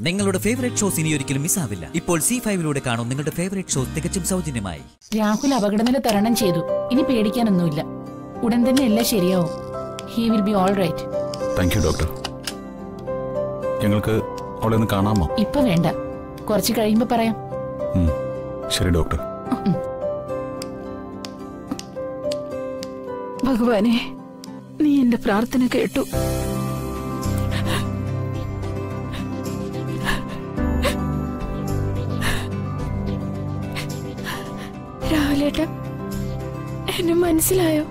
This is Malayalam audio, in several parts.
നിങ്ങളുടെ ഫേവറേറ്റ് ഷോസ് ഇനി ഒരിക്കലും മിസ്സാവില്ല ഇപ്പോൾ സി ഫൈവിലൂടെ കാണും നിങ്ങളുടെ ഫേവറേറ്റ് ഷോസ് തികച്ചും സൗജന്യമായി രാഹുൽ അപകടനില തരണം ചെയ്തു ഇനി പേടിക്കാനൊന്നുമില്ല ഉടൻ തന്നെ എല്ലാം ശരിയാവും he will be all right thank you doctor ഞങ്ങൾക്ക് അവളെ ഒന്ന് കാണാമോ ഇപ്പൊ വേണ്ട കുറച്ച് കഴിയുമ്പോ പറയാം ഉം. ശരി ഡോക്ടർ ഭഗവാനെ നീ എന്റെ പ്രാർത്ഥന കേട്ടു രാവിലേട്ട എന്നെ മനസ്സിലായോ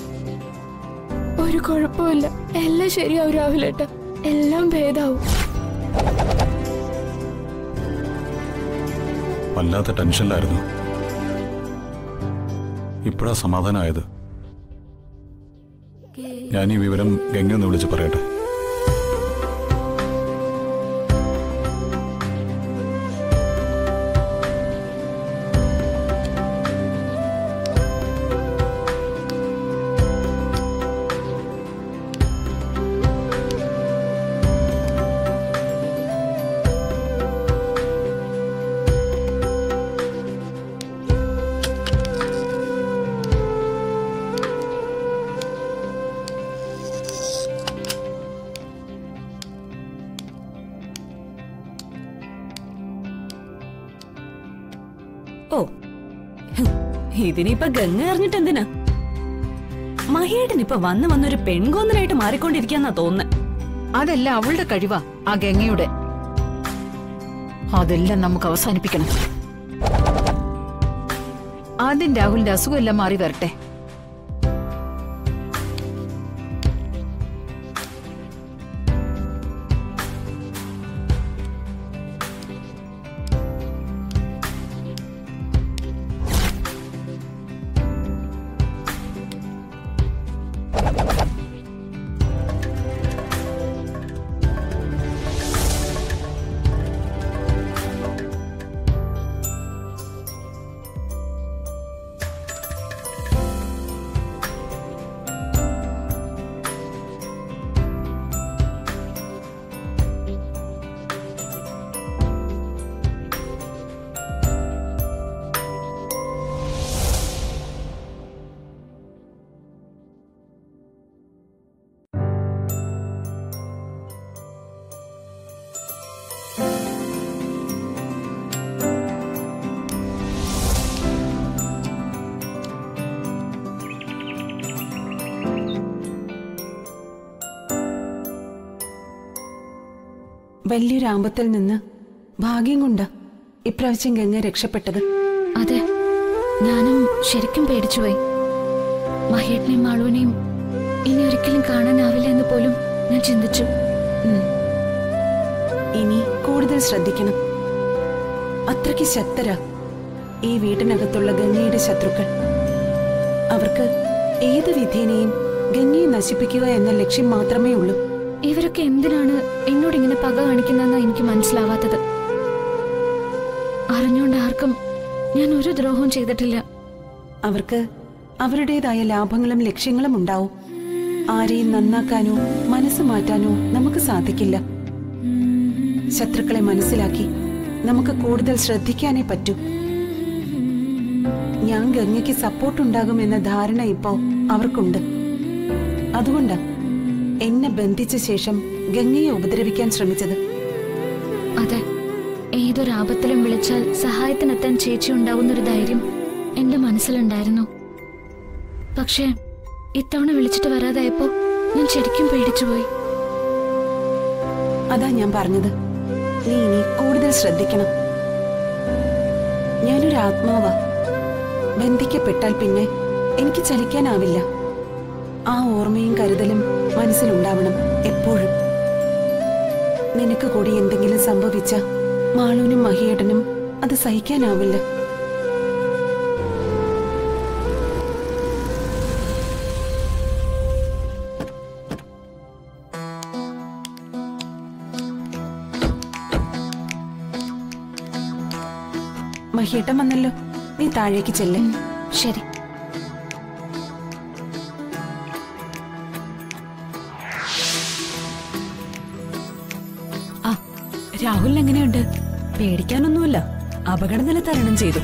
ഒരു കുഴപ്പമില്ല എല്ലാം ശരിയാവും രാവിലേട്ട എല്ലാം ഭേദാവും വല്ലാത്ത ടെൻഷനിലായിരുന്നു ഇപ്പോഴാ സമാധാനമായത് ഞാൻ ഈ വിവരം ഗംഗ ഒന്ന് വിളിച്ച് പറയട്ടെ ഓ ഹും, ഇതിനിപ്പൊ ഗംഗ അറിഞ്ഞിട്ട് എന്തിനാ മഹിയേട്ടൻ ഇപ്പൊ വന്ന് വന്നൊരു പെൺകോന്നനായിട്ട് മാറിക്കൊണ്ടിരിക്കാന്നാ തോന്നുന്നത് അതല്ല അവളുടെ കഴിവാ ആ ഗംഗയുടെ അതെല്ലാം നമുക്ക് അവസാനിപ്പിക്കണം ആദ്യം രാഹുലിന്റെ അസുഖമെല്ലാം മാറി വരട്ടെ വലിയൊരു ആപത്തിൽ നിന്ന് ഭാഗ്യം കൊണ്ടാ ഇപ്രാവശ്യം ഗംഗ രക്ഷപ്പെട്ടത് അതെ ഞാനും ശരിക്കും പേടിച്ചുപോയി മഹേട്ടിനെയും മാളുവിനെയും ഇനി ഒരിക്കലും കാണാനാവില്ല എന്ന് പോലും ഞാൻ ചിന്തിച്ചു ഇനി കൂടുതൽ ശ്രദ്ധിക്കണം അത്രയ്ക്ക് ശക്തരാ ഈ വീട്ടിനകത്തുള്ള ഗംഗയുടെ ശത്രുക്കൾ അവർക്ക് ഏത് വിധേനയും ഗംഗയെ നശിപ്പിക്കുക എന്ന ലക്ഷ്യം മാത്രമേ ഉള്ളൂ ഇവരൊക്കെ എന്തിനാണ് എന്നോട് ഇങ്ങനെ പക കാണിക്കുന്നതെന്ന് എനിക്ക് മനസ്സിലാവാത്തത് അറിഞ്ഞുകൊണ്ട് ആർക്കും ഞാൻ ഒരു ദ്രോഹവും ചെയ്തിട്ടില്ല അവർക്ക് അവരുടേതായ ലാഭങ്ങളും ലക്ഷ്യങ്ങളും ഉണ്ടാവും ആരെയും നന്നാക്കാനോ മനസ്സ് മാറ്റാനോ നമുക്ക് സാധിക്കില്ല ശത്രുക്കളെ മനസ്സിലാക്കി നമുക്ക് കൂടുതൽ ശ്രദ്ധിക്കാനേ പറ്റൂ ഞാൻ ഗംഗയ്ക്ക് സപ്പോർട്ട് ഉണ്ടാകുമെന്ന ധാരണ ഇപ്പോ അവർക്കുണ്ട് അതുകൊണ്ടാ എന്നെ ബന്ധിച്ച ശേഷം ഗംഗയെ ഉപദ്രവിക്കാൻ ശ്രമിച്ചത് അതെ ഏതൊരു ആപത്തിലും വിളിച്ചാൽ സഹായത്തിനെത്താൻ ചേച്ചി ഉണ്ടാവുന്നൊരു ധൈര്യം എന്റെ മനസ്സിലുണ്ടായിരുന്നു പക്ഷേ ഇത്തവണ വിളിച്ചിട്ട് വരാതായപ്പോ ഞാൻ ശരിക്കും പേടിച്ചുപോയി അതാ ഞാൻ പറഞ്ഞത് നീ ഇനി കൂടുതൽ ശ്രദ്ധിക്കണം ഞാനൊരു ആത്മാവാ ബന്ധിക്കപ്പെട്ടാൽ പിന്നെ എനിക്ക് ചലിക്കാനാവില്ല ആ ഓർമ്മയും കരുതലും മനസ്സിലുണ്ടാവണം എപ്പോഴും നിനക്ക് കൂടി എന്തെങ്കിലും സംഭവിച്ച മാളൂനും മഹിയേട്ടനും അത് സഹിക്കാനാവില്ല മഹിയേട്ടൻ വന്നല്ലോ നീ താഴേക്ക് ചെല്ലേ ശരി ആ രാഹുലിന് എങ്ങനെയുണ്ട് പേടിക്കാനൊന്നുമില്ല അപകടനില തരണം ചെയ്തു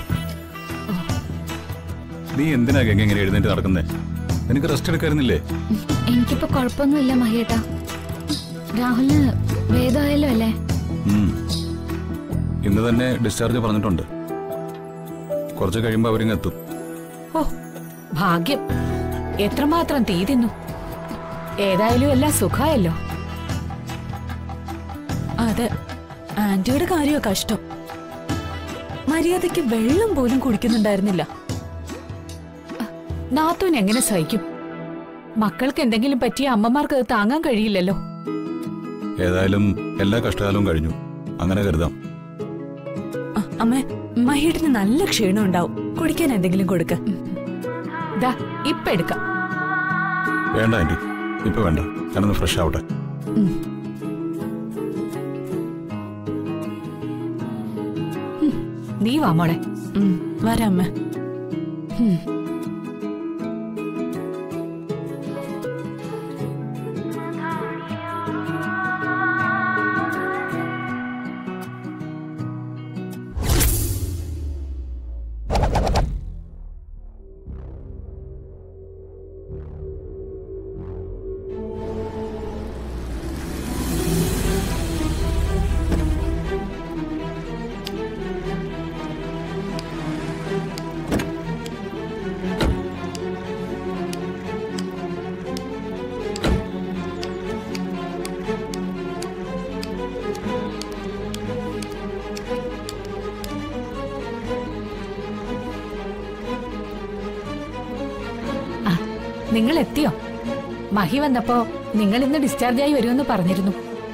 നീ എന്തിനാ ഗംഗ ഇങ്ങനെ എഴുന്നേറ്റ് നടക്കുന്നേ നിനക്ക് റെസ്റ്റ് എടുക്കായിരുന്നില്ലേ എനിക്കിപ്പോ കുഴപ്പമൊന്നുമില്ല മഹേട്ടാ രാഹുലിന് ഭേദമായല്ലോ അല്ലേ ഉം. ഇന്ന് തന്നെ ഡിസ്ചാർജ് പറഞ്ഞിട്ടുണ്ട് കുറച്ച് കഴിയുമ്പോൾ അവരിങ്ങ് എത്തും ഓ ഭാഗ്യം എത്രമാത്രം തീ തിന്നു ഏതായാലും എല്ലാം സുഖമായല്ലോ അതെ ആന്റിയുടെ കാര്യമാ കഷ്ടം മര്യാദയ്ക്ക് വെള്ളം പോലും കുടിക്കുന്നുണ്ടായിരുന്നില്ല നാത്തൂൻ എങ്ങനെ സഹിക്കും മക്കൾക്ക് എന്തെങ്കിലും പറ്റിയ അമ്മമാർക്ക് അത് താങ്ങാൻ കഴിയില്ലല്ലോ ഏതായാലും എല്ലാ കഷ്ടകാലവും കഴിഞ്ഞു അങ്ങനെ കരുതാം ആ, അമ്മേ മഹിയേട്ടന് നല്ല ക്ഷീണം ഉണ്ടാവും കുടിക്കാൻ എന്തെങ്കിലും കൊടുക്ക ദാ ഇപ്പൊ എടുക്കാം വേണ്ട ആന്റി ഇപ്പൊ വേണ്ട ഞാനൊന്ന് ഫ്രഷ് ആവട്ടെ നീ വാ മോളെ ഉം, വരാം അമ്മേ നിങ്ങൾ എത്തിയോ മഹി വന്നപ്പോ നിങ്ങൾ ഇന്ന് ഡിസ്ചാർജ് ആയി വരുമെന്ന് പറഞ്ഞിരുന്നു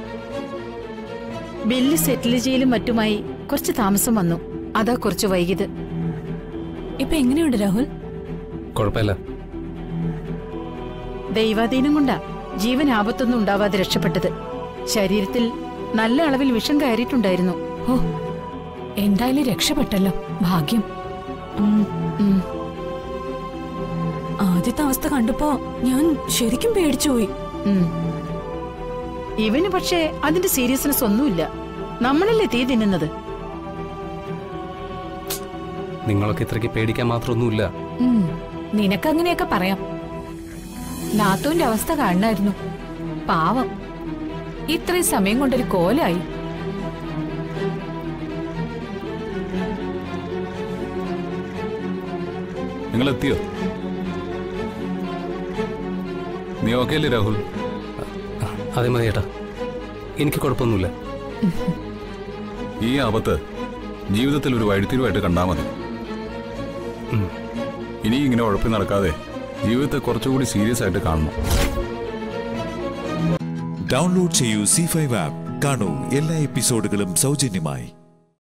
ബില്ല് സെറ്റിൽ ചെയ്യലും മറ്റുമായി കുറച്ച് താമസം വന്നു അതാ കുറച്ച് വൈകിയത് ഇപ്പൊ എങ്ങനെയുണ്ട് രാഹുൽ കുഴപ്പമില്ല ദൈവാധീനം കൊണ്ടാ ജീവൻ ആപത്തൊന്നും ഉണ്ടാവാതെ രക്ഷപ്പെട്ടത് ശരീരത്തിൽ നല്ല അളവിൽ വിഷം കയറിയിട്ടുണ്ടായിരുന്നു ഓ എന്തായാലും രക്ഷപ്പെട്ടല്ലോ ഭാഗ്യം ഉം, ഉം. ആദ്യത്തെ അവസ്ഥ കണ്ടപ്പോ ഞാൻ ശരിക്കും പേടിച്ചുപോയി ഉം. ഇവന് പക്ഷേ അതിന്റെ സീരിയസ്നെസ് ഒന്നുമില്ല നമ്മളല്ലേ തീ തിന്നുന്നത് നിങ്ങളൊക്കെ ഇത്രയ്ക്ക് പേടിക്കാൻ മാത്രമൊന്നുമില്ല ഉം. നിനക്കങ്ങനെയൊക്കെ പറയാം നാത്തൂന്റെ അവസ്ഥ കാണണായിരുന്നു പാവം ഇത്രയും സമയം കൊണ്ടൊരു കോലായി നിങ്ങൾ എത്തിയോ നീ ഓക്കെ അല്ലേ രാഹുൽ അതേ മതി ചേട്ടാ എനിക്ക് കുഴപ്പമൊന്നുമില്ല ഈ ആപത്ത് ജീവിതത്തിൽ ഒരു വഴിത്തിരിവായിട്ട് കണ്ടാൽ മതി ഉം. ഇനി ഇങ്ങനെ ഉഴപ്പി നടക്കാതെ ജീവിതത്തെ കുറച്ചുകൂടി സീരിയസ് ആയിട്ട് കാണണം ഡൗൺലോഡ് ചെയ്യൂ സി ഫൈവ് ആപ്പ് കാണൂ എല്ലാ എപ്പിസോഡുകളും സൗജന്യമായി